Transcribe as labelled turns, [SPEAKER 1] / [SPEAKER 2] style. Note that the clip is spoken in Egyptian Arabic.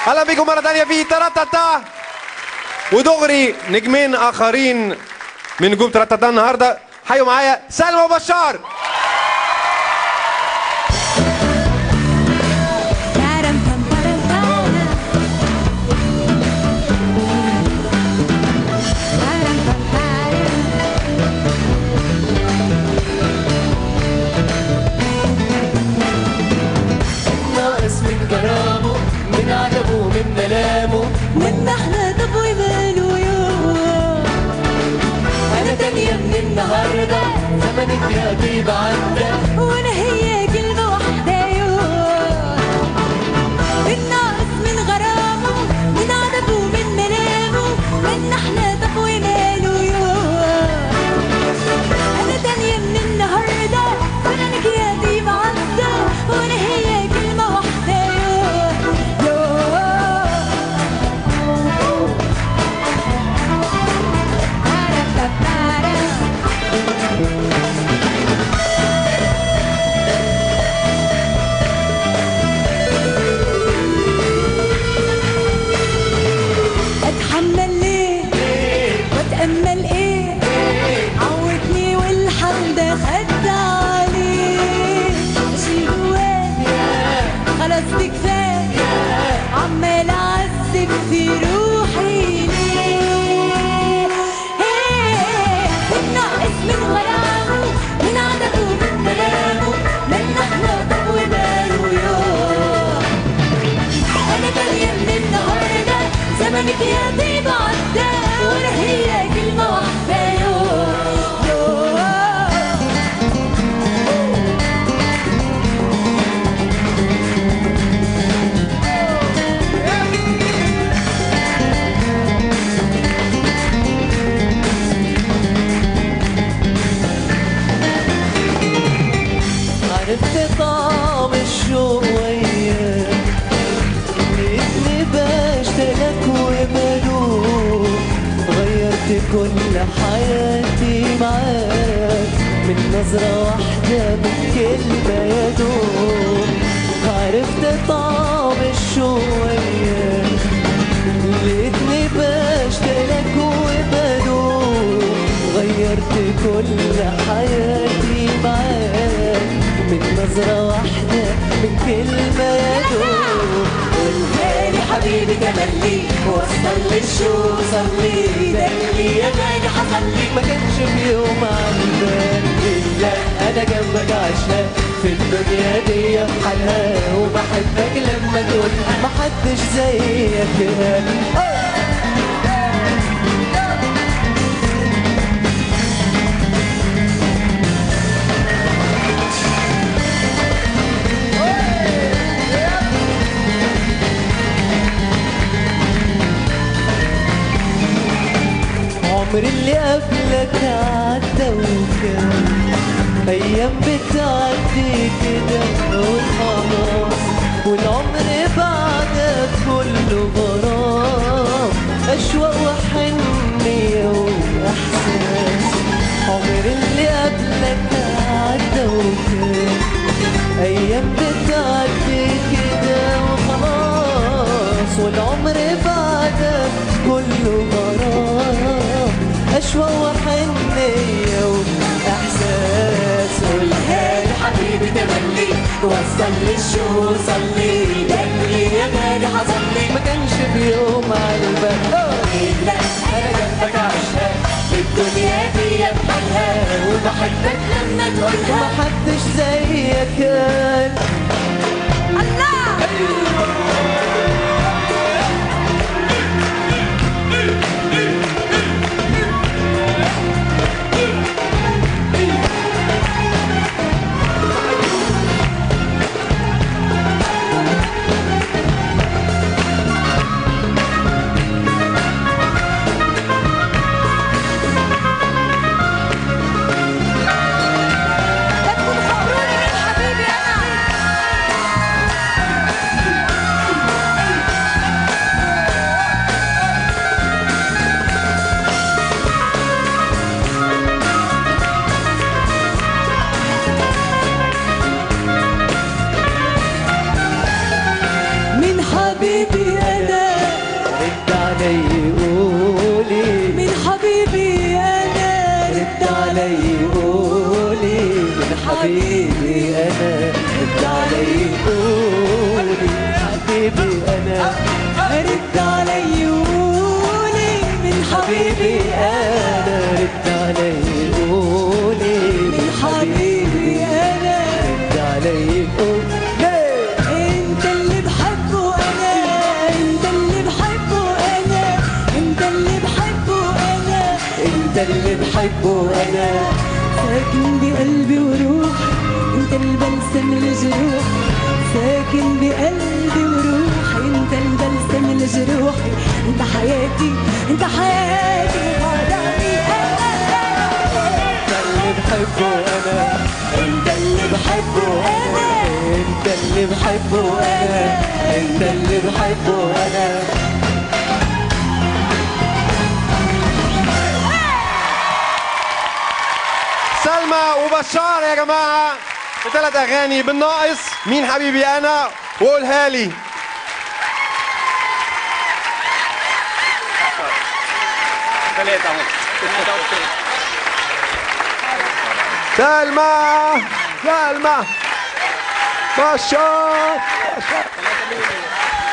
[SPEAKER 1] اهلا بكم مره ثانيه في ترتتا ودغري نجمين اخرين من نجوم ترتتا النهارده حيوا معايا سلمى وبشار
[SPEAKER 2] ناقص من كلامه من عجبه من ملامه
[SPEAKER 3] من احنا طب وماله يوم
[SPEAKER 2] انا تانية من النهارده زمن التأديب عدى
[SPEAKER 3] وانا هي كلمة واحدة يوم الناقص من غرامه من عدبه ومن ملامه من احنا طب وماله يوم انا تانية من النهاردة وانا نكياتي معدى وانا هي كلمة واحدة يوم يوم اتحمل ليه واتامل ايه عودني والحال ده خد عليه اشيل جوايا خلاص دي كفايه عمال اعذب في روحي ليه الناقص من غرامه من عدده ومن كلامه من احنا طب وماله يوم انا تانية من النهارده زمنك يا طيب عدى وانا هي كلمه واحده يوم يوم
[SPEAKER 2] عرفت طعم الشوق وياك لقيتني بشتاقلك وبدوق غيرت كل حياتي معاك من نظرة واحدة من كلمة يا دوب عرفت طعم الشوق وياك لقيتني بشتاقلك وبدوق غيرت كل حياتي معاك من نظرة واحدة من كلمة يا دوب
[SPEAKER 3] قولها لي حبيبي تملي وصل للشوق صلي ده اللي يا غالي حصل لي
[SPEAKER 2] ما كانش في يوم عندك إلا أنا جنبك عشان في الدنيا دي بحالها وبحبك لما تقول محدش زيك قال عمر اللي قبلك عدى وكان ايام بتعدي كده وخلاص والعمر بعدك كله غرام اشواق وحنية واحساس عمر اللي قبلك عدى وكان ايام بتعدي كده وخلاص والعمر بعدك كله غرام اشواق وحنية واحساس
[SPEAKER 3] قولها لي حبيبي تملي وصل للشوق صلي ده اللي يا غالي حصل لي
[SPEAKER 2] ما كانش في يوم على البال
[SPEAKER 3] إلا انا جنبك عشان الدنيا دي بحالها وبحبك لما تقولها
[SPEAKER 2] محدش زيك كان
[SPEAKER 3] الله تكون خبروني من حبيبي انا
[SPEAKER 2] علي قولي
[SPEAKER 3] من حبيبي انا
[SPEAKER 2] رد علي قولي من حبيبي انا رد علي قولي حبيبي انا
[SPEAKER 3] رد علي وقولي من
[SPEAKER 2] حبيبي
[SPEAKER 3] حبيبي
[SPEAKER 2] انا رد علي قولي
[SPEAKER 3] من حبيبي انا
[SPEAKER 2] رد علي قولي
[SPEAKER 3] انت اللي بحبه انا انت اللي بحبه انا انت اللي بحبه انا
[SPEAKER 2] انت اللي بحبه انا
[SPEAKER 3] ساكن بقلبي وروحي انت البلسم الجروح ساكن بقلبي وروحي انت البلسم الجروحي انت حياتي انت حياتي وغرامي
[SPEAKER 2] انت اللي بحبه انا
[SPEAKER 3] انت اللي بحبه انا
[SPEAKER 2] انت اللي بحبه انا انت اللي بحبه انا
[SPEAKER 1] سلمى وبشار يا جماعة بثلاث أغاني بالناقص مين حبيبي أنا وقولها لي سلمى سلمى بشار بشار